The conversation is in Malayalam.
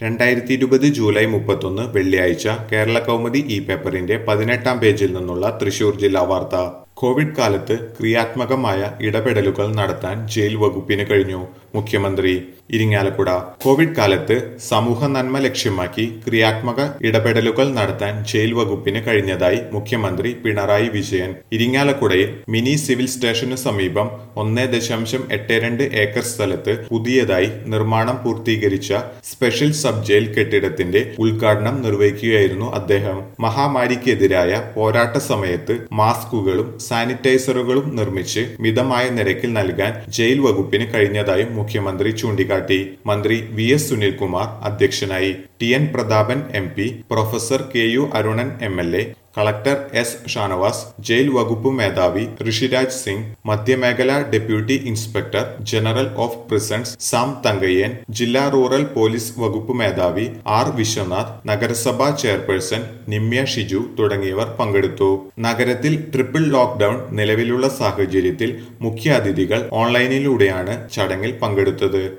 രണ്ടായിരത്തി ഇരുപത് ജൂലൈ മുപ്പത്തൊന്ന് വെള്ളിയാഴ്ച കേരള കൗമുദി ഇ പേപ്പറിന്റെ പതിനെട്ടാം പേജിൽ നിന്നുള്ള തൃശൂർ ജില്ലാ വാർത്ത കോവിഡ് കാലത്ത് ക്രിയാത്മകമായ ഇടപെടലുകൾ നടത്താൻ ജയിൽ വകുപ്പിന് കഴിഞ്ഞു മുഖ്യമന്ത്രി ഇരിങ്ങാലക്കുട കോവിഡ് കാലത്ത് സമൂഹ നന്മ ലക്ഷ്യമാക്കി ക്രിയാത്മക ഇടപെടലുകൾ നടത്താൻ ജയിൽ വകുപ്പിന് കഴിഞ്ഞതായി മുഖ്യമന്ത്രി പിണറായി വിജയൻ ഇരിങ്ങാലക്കുടയിൽ മിനി സിവിൽ സ്റ്റേഷനു സമീപം ഒന്നേ ദശാംശം എട്ട് രണ്ട് ഏക്കർ സ്ഥലത്ത് പുതിയതായി നിർമ്മാണം പൂർത്തീകരിച്ച സ്പെഷ്യൽ സബ് ജയിൽ കെട്ടിടത്തിന്റെ ഉദ്ഘാടനം നിർവഹിക്കുകയായിരുന്നു അദ്ദേഹം മഹാമാരിക്കെതിരായ പോരാട്ട സമയത്ത് മാസ്കുകളും സാനിറ്റൈസറുകളും നിർമ്മിച്ച് മിതമായ നിരക്കിൽ നൽകാൻ ജയിൽ വകുപ്പിന് കഴിഞ്ഞതായും മുഖ്യമന്ത്രി ചൂണ്ടിക്കാട്ടി മന്ത്രി വി എസ് സുനിൽകുമാർ അധ്യക്ഷനായി T N Prathapan M P professor K U Arunan M L A collector S Shanavas jail വകുപ്പ് മേധാവി ഋഷിരാജ് സിംഗ് മധ്യമേഖല deputy inspector general of prisons Sam Thankayyan ജില്ലാ റൂറൽ പോലീസ് വകുപ്പ് മേധാവി ആർ വിശ്വനാഥ് നഗരസഭാ ചെയർപേഴ്സൺ നിമ്യ ഷിജു തുടങ്ങിയവർ പങ്കെടുത്തു നഗരത്തിൽ ട്രിപ്പിൾ ലോക്ക്ഡൌൺ നിലവിലുള്ള സാഹചര്യത്തിൽ മുഖ്യാതിഥികൾ ഓൺലൈനിലൂടെയാണ് ചടങ്ങിൽ പങ്കെടുത്തത്